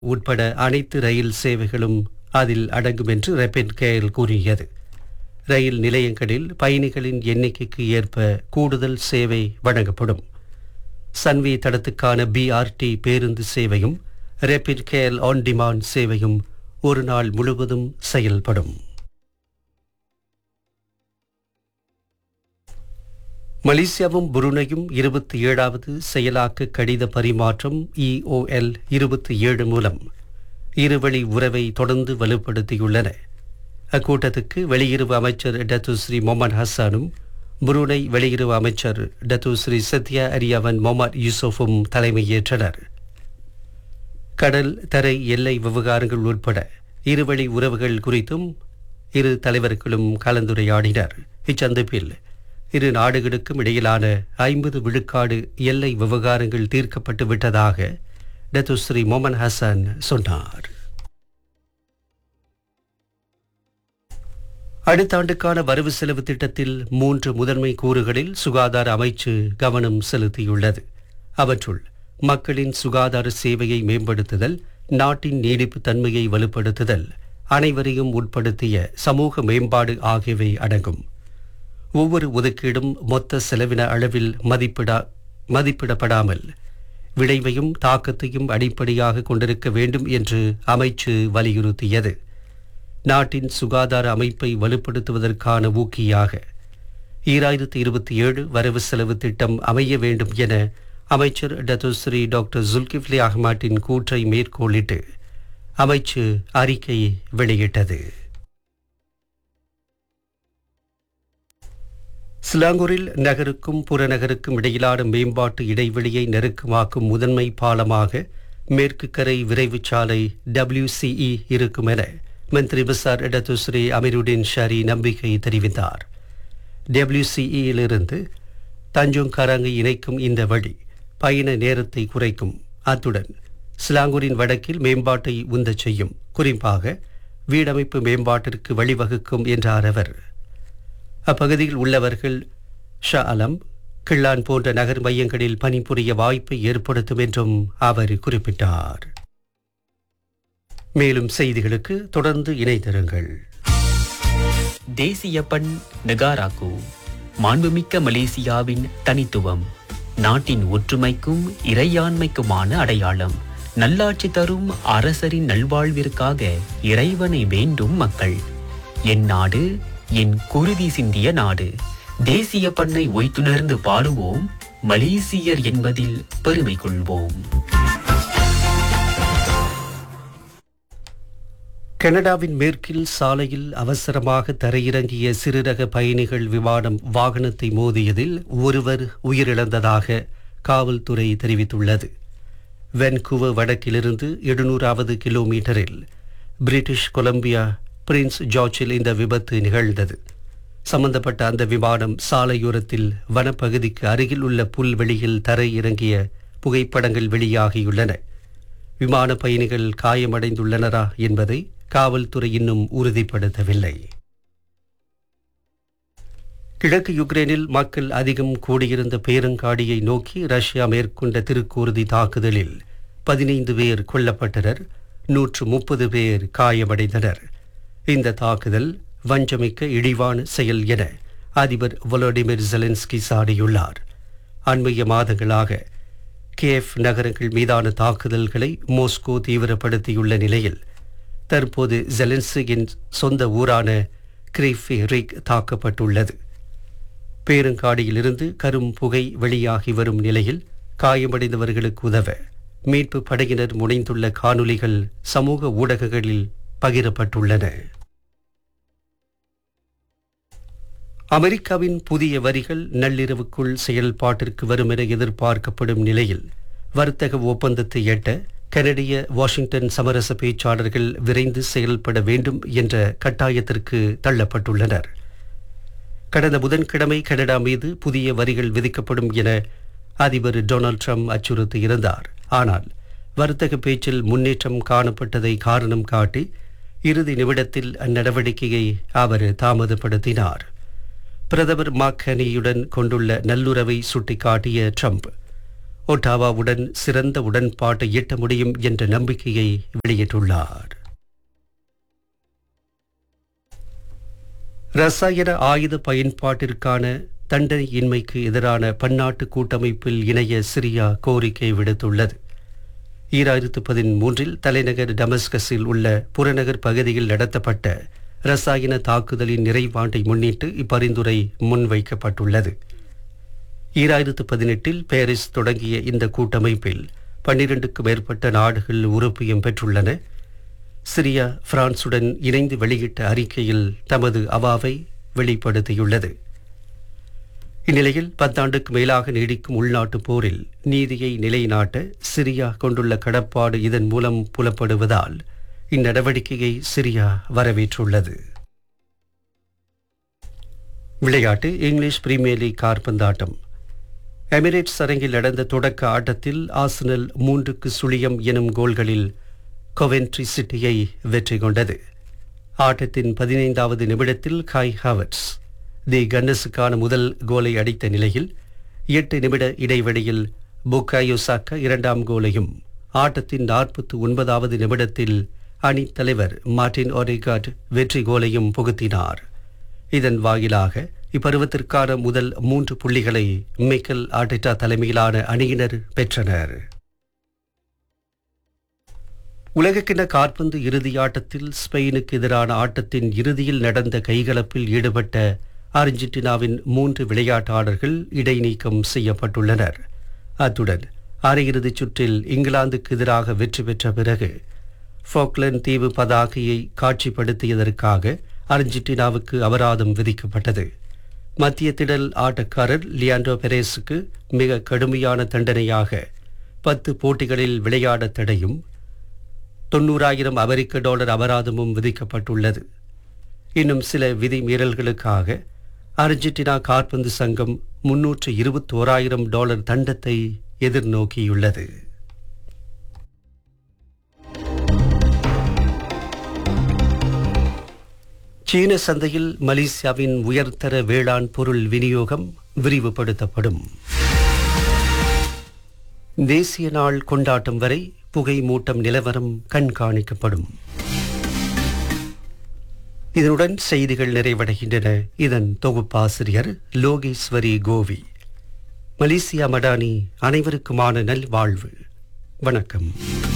உட்பட அனைத்து ரயில் சேவைகளும் அதில் அடங்கும் என்று ரெபிட் கேல் கூறியது ரயில் நிலையங்களில் பயணிகளின் எண்ணிக்கைக்கு ஏற்ப கூடுதல் சேவை வழங்கப்படும் சன்வி தடத்துக்கான பிஆர்டி பேருந்து சேவையும் ரேபிட் கேல் ஆன் டிமாண்ட் சேவையும் ஒரு நாள் முழுவதும் செயல்படும் மலேசியாவும் புருனையும் இருபத்தி ஏழாவது செயலாக்க கடித பரிமாற்றம் இஓஎல் இருபத்தி ஏழு மூலம் இருவழி உறவை தொடர்ந்து வலுப்படுத்தியுள்ளன அக்கூட்டத்துக்கு வெளியுறவு அமைச்சர் டத்துஸ்ரீ மொமன் ஹசானும் புருனை வெளியுறவு அமைச்சர் டத்துஸ்ரீ சத்யா அரியாவன் மொமட் யூசுஃபும் தலைமையேற்றனர் கடல் தரை எல்லை விவகாரங்கள் உட்பட இருவழி உறவுகள் குறித்தும் இரு தலைவர்களும் கலந்துரையாடினர் இச்சந்திப்பில் இரு நாடுகளுக்கும் இடையிலான ஐம்பது விழுக்காடு எல்லை விவகாரங்கள் தீர்க்கப்பட்டு விட்டதாக டத்துஸ்ரீ மொமன் ஹசன் சொன்னார் அடுத்த ஆண்டுக்கான வரவு செலவு திட்டத்தில் மூன்று முதன்மை கூறுகளில் சுகாதார அமைச்சு கவனம் செலுத்தியுள்ளது அவற்றுள் மக்களின் சுகாதார சேவையை மேம்படுத்துதல் நாட்டின் நீடிப்பு தன்மையை வலுப்படுத்துதல் அனைவரையும் உட்படுத்திய சமூக மேம்பாடு ஆகியவை அடங்கும் ஒவ்வொரு ஒதுக்கீடும் மொத்த செலவின அளவில் மதிப்பிடா மதிப்பிடப்படாமல் விளைவையும் தாக்கத்தையும் அடிப்படையாக கொண்டிருக்க வேண்டும் என்று அமைச்சு வலியுறுத்தியது நாட்டின் சுகாதார அமைப்பை வலுப்படுத்துவதற்கான ஊக்கியாக ஈராயிரத்தி இருபத்தி ஏழு வரவு செலவு திட்டம் அமைய வேண்டும் என அமைச்சர் டத்துஸ்ரீ டாக்டர் ஜுல்கிஃப்லி அஹ்மாட்டின் கூற்றை மேற்கோளிட்டு அமைச்சு அறிக்கை வெளியிட்டது சிலாங்கூரில் நகருக்கும் புறநகருக்கும் இடையிலான மேம்பாட்டு இடைவெளியை நெருக்கமாக்கும் முதன்மை பாலமாக மேற்கு கரை விரைவுச் சாலை டபிள்யூசிஇ இருக்கும் என மந்திரி பசார் இடத்துஸ்ரீ அமீருddin ஷரி நம்பிக்கை தெரிவித்தார் டபிள்யூசிஇயிலிருந்து தஞ்சோங் கராங்கை இணைக்கும் இந்த வழி பயண நேரத்தை குறைக்கும் அத்துடன் சிலாங்கூரின் வடக்கில் மேம்பாட்டை உந்தச் செய்யும் குறிப்பாக வீடமைப்பு மேம்பாட்டிற்கு வழிவகுக்கும் என்றார் அவர் அப்பகுதியில் உள்ளவர்கள் ஷா அலம் கிள்ளான் போன்ற நகர் மையங்களில் பணிபுரிய வாய்ப்பை ஏற்படுத்தும் என்றும் அவர் குறிப்பிட்டார் மேலும் செய்திகளுக்கு தொடர்ந்து இணைந்திருங்கள் தேசிய பண் நெகாராக்கு மாண்புமிக்க மலேசியாவின் தனித்துவம் நாட்டின் ஒற்றுமைக்கும் இறையாண்மைக்குமான அடையாளம் நல்லாட்சி தரும் அரசரின் நல்வாழ்விற்காக இறைவனை வேண்டும் மக்கள் என் நாடு என் குருதி சிந்திய நாடு தேசிய பண்ணை ஒய்த்துணர்ந்து பாடுவோம் மலேசியர் என்பதில் பெருமை கொள்வோம் கனடாவின் மேற்கில் சாலையில் அவசரமாக தரையிறங்கிய சிறுரக பயணிகள் விமானம் வாகனத்தை மோதியதில் ஒருவர் உயிரிழந்ததாக காவல்துறை தெரிவித்துள்ளது வென்கூவர் வடக்கிலிருந்து எழுநூறாவது கிலோமீட்டரில் பிரிட்டிஷ் கொலம்பியா பிரின்ஸ் ஜார்ஜில் இந்த விபத்து நிகழ்ந்தது சம்பந்தப்பட்ட அந்த விமானம் சாலையோரத்தில் வனப்பகுதிக்கு அருகில் உள்ள புல்வெளியில் தரை இறங்கிய புகைப்படங்கள் வெளியாகியுள்ளன விமான பயணிகள் காயமடைந்துள்ளனரா என்பதை காவல்துறை இன்னும் உறுதிப்படுத்தவில்லை கிழக்கு யுக்ரைனில் மக்கள் அதிகம் கூடியிருந்த பேரங்காடியை நோக்கி ரஷ்யா மேற்கொண்ட திருக்கூறுதி தாக்குதலில் பதினைந்து பேர் கொல்லப்பட்டனர் நூற்று முப்பது பேர் காயமடைந்தனர் இந்த தாக்குதல் வஞ்சமிக்க இழிவான செயல் என அதிபர் வொலோடிமிர் ஜெலன்ஸ்கி சாடியுள்ளார் அண்மைய மாதங்களாக கேஃப் நகரங்கள் மீதான தாக்குதல்களை மோஸ்கோ தீவிரப்படுத்தியுள்ள நிலையில் தற்போது ஜெலன்ஸ்கியின் சொந்த ஊரான கிரீஃபிரிக் தாக்கப்பட்டுள்ளது பேருங்காடியிலிருந்து கரும் புகை வெளியாகி வரும் நிலையில் காயமடைந்தவர்களுக்கு உதவ மீட்பு படையினர் முனைந்துள்ள காணொலிகள் சமூக ஊடகங்களில் பகிரப்பட்டுள்ளன அமெரிக்காவின் புதிய வரிகள் நள்ளிரவுக்குள் செயல்பாட்டிற்கு வரும் என எதிர்பார்க்கப்படும் நிலையில் வர்த்தக ஒப்பந்தத்தை எட்ட கனடிய வாஷிங்டன் சமரச பேச்சாளர்கள் விரைந்து செயல்பட வேண்டும் என்ற கட்டாயத்திற்கு தள்ளப்பட்டுள்ளனர் கடந்த புதன்கிழமை கனடா மீது புதிய வரிகள் விதிக்கப்படும் என அதிபர் டொனால்ட் ட்ரம்ப் அச்சுறுத்தியிருந்தார் ஆனால் வர்த்தக பேச்சில் முன்னேற்றம் காணப்பட்டதை காரணம் காட்டி இறுதி நிமிடத்தில் அந்நடவடிக்கையை அவர் தாமதப்படுத்தினார் பிரதமர் மாக்கனியுடன் கொண்டுள்ள நல்லுறவை சுட்டிக்காட்டிய ட்ரம்ப் ஒட்டாவாவுடன் சிறந்த உடன்பாட்டை ஈட்ட முடியும் என்ற நம்பிக்கையை வெளியிட்டுள்ளார் ரசாயன ஆயுத பயன்பாட்டிற்கான தண்டனையின்மைக்கு எதிரான பன்னாட்டு கூட்டமைப்பில் இணைய சிரியா கோரிக்கை விடுத்துள்ளது ஈராயிரத்து பதிமூன்றில் தலைநகர் டமஸ்கஸில் உள்ள புறநகர் பகுதியில் நடத்தப்பட்ட ரசாயன தாக்குதலின் நிறைவாண்டை முன்னிட்டு இப்பரிந்துரை முன்வைக்கப்பட்டுள்ளது ஈராயிரத்து பதினெட்டில் பாரிஸ் தொடங்கிய இந்த கூட்டமைப்பில் பன்னிரண்டுக்கும் மேற்பட்ட நாடுகள் உறுப்பியம் பெற்றுள்ளன சிரியா பிரான்சுடன் இணைந்து வெளியிட்ட அறிக்கையில் தமது அவாவை வெளிப்படுத்தியுள்ளது இந்நிலையில் பத்தாண்டுக்கு மேலாக நீடிக்கும் உள்நாட்டு போரில் நீதியை நிலைநாட்ட சிரியா கொண்டுள்ள கடப்பாடு இதன் மூலம் புலப்படுவதால் இந்நடவடிக்கையை சிரியா வரவேற்றுள்ளது விளையாட்டு இங்கிலீஷ் பிரீமியர் லீக் கார்பந்தாட்டம் எமிரேட்ஸ் அரங்கில் நடந்த தொடக்க ஆட்டத்தில் ஆசனல் மூன்றுக்கு சுழியம் எனும் கோல்களில் கொவென்ட்ரி சிட்டியை வெற்றி கொண்டது ஆட்டத்தின் பதினைந்தாவது நிமிடத்தில் காய் ஹாவர்ட்ஸ் தி கன்னஸுக்கான முதல் கோலை அடித்த நிலையில் எட்டு நிமிட இடைவெளியில் புக்காயோ சாக்கா இரண்டாம் கோலையும் ஆட்டத்தின் நாற்பத்தி ஒன்பதாவது நிமிடத்தில் அணித் தலைவர் மார்டின் ஒரேகாட் வெற்றி கோலையும் புகுத்தினார் இதன் வாயிலாக இப்பருவத்திற்கான முதல் மூன்று புள்ளிகளை மைக்கேல் ஆர்டெட்டா தலைமையிலான அணியினர் பெற்றனர் உலகக்கிண காற்பந்து இறுதி ஆட்டத்தில் ஸ்பெயினுக்கு எதிரான ஆட்டத்தின் இறுதியில் நடந்த கைகலப்பில் ஈடுபட்ட அர்ஜென்டினாவின் மூன்று விளையாட்டாளர்கள் இடைநீக்கம் செய்யப்பட்டுள்ளனர் அத்துடன் அரையிறுதிச் சுற்றில் இங்கிலாந்துக்கு எதிராக வெற்றி பெற்ற பிறகு ஃபோக்லண்ட் தீவு பதாகையை காட்சிப்படுத்தியதற்காக அர்ஜென்டினாவுக்கு அபராதம் விதிக்கப்பட்டது மத்திய திடல் ஆட்டக்காரர் லியாண்டோ பெரேஸுக்கு மிக கடுமையான தண்டனையாக பத்து போட்டிகளில் விளையாட தடையும் தொண்ணூறாயிரம் அமெரிக்க டாலர் அபராதமும் விதிக்கப்பட்டுள்ளது இன்னும் சில விதி மீறல்களுக்காக அர்ஜென்டினா காற்பந்து சங்கம் முன்னூற்று இருபத்தோராயிரம் டாலர் தண்டத்தை எதிர்நோக்கியுள்ளது சீன சந்தையில் மலேசியாவின் உயர்தர வேளாண் பொருள் விநியோகம் விரிவுபடுத்தப்படும் தேசிய நாள் கொண்டாட்டம் வரை புகை மூட்டம் நிலவரம் கண்காணிக்கப்படும் இதனுடன் செய்திகள் நிறைவடைகின்றன இதன் தொகுப்பாசிரியர் லோகேஸ்வரி கோவி மலேசியா மடானி அனைவருக்குமான நல்வாழ்வு வணக்கம்